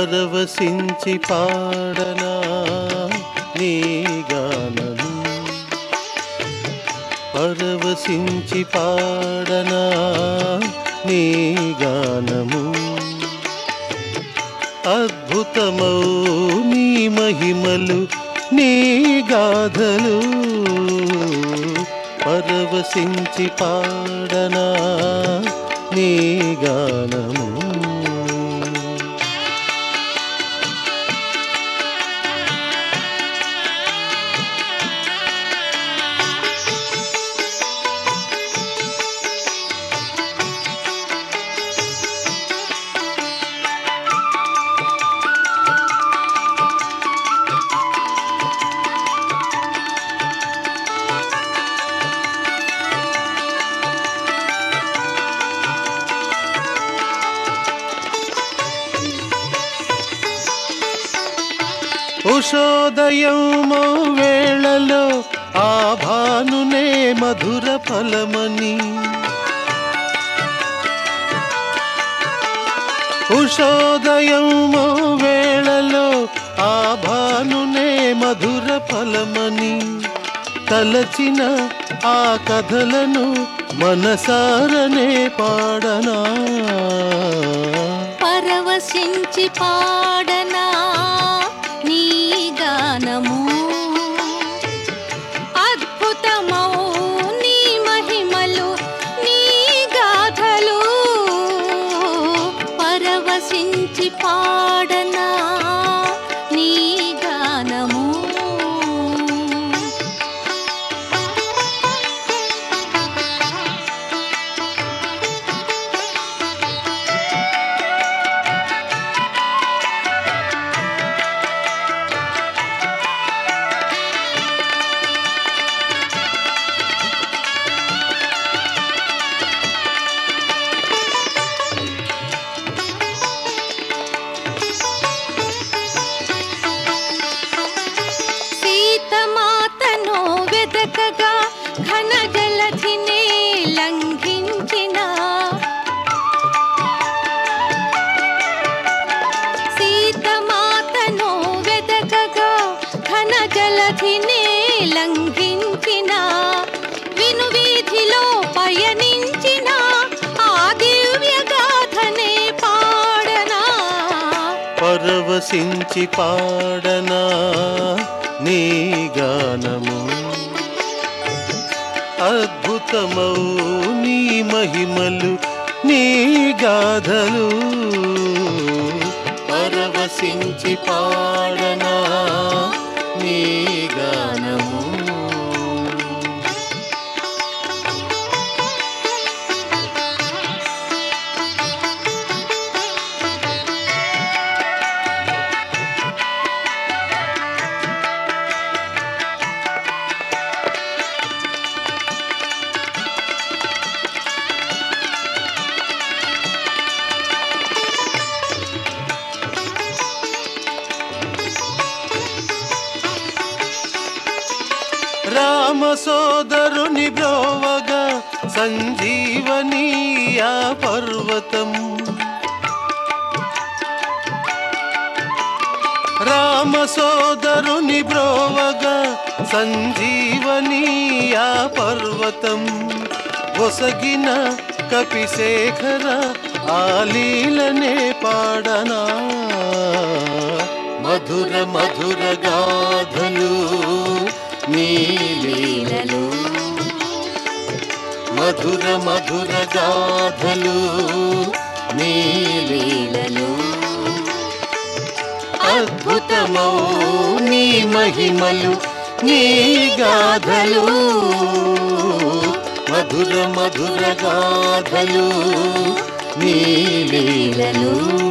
పరవశించి పాడనా నీ గానము పరవశించి పాడనా నీ గానము అద్భుతమౌ నీ మహిమలు నీ గాథలు పరవశించి పాడనా నీ గానము ఉషోదయము వేళలో ఆ భానునే మధుర ఫలమని ఉషోదయము వేళలో ఆ భానునే మధుర ఫలమని తలచిన ఆ కథలను మనసారనే పాడనా పరవశించి పాడనా నీ గానము అద్భుతమౌ నీ మహిమలు నీ గాథలు పరవశించి పాడనా నీ గానము సీతమాతను వెదకగా ఘన జలధిని లంఘించిన సీతమాతను వెదకగా ఘన జలధిని లంఘించిన విను వీధిలో పయనించిన ఆ దివ్య గాథనే పాడనా పరవశించి పాడనా నీ గానము అద్భుతమౌ నీ మహిమలు నీ గాథలు పరవశించి పాడనా నీ గానము రామ సోదరుని బ్రోవగా సంజీవనీయా పర్వతం రామ సోదరుని బ్రోవగా సంజీవనీయా పర్వతం ఒసగిన కపిశేఖర ఆలీలనే పాడనా మధుర మధుర గాథలు నీలీలలు మధుర మధుర గాథలు నీలీలలు అద్భుతమౌ నీ మహిమలు నీ గాథలు మధుర మధుర గాథలు నీ లీలలు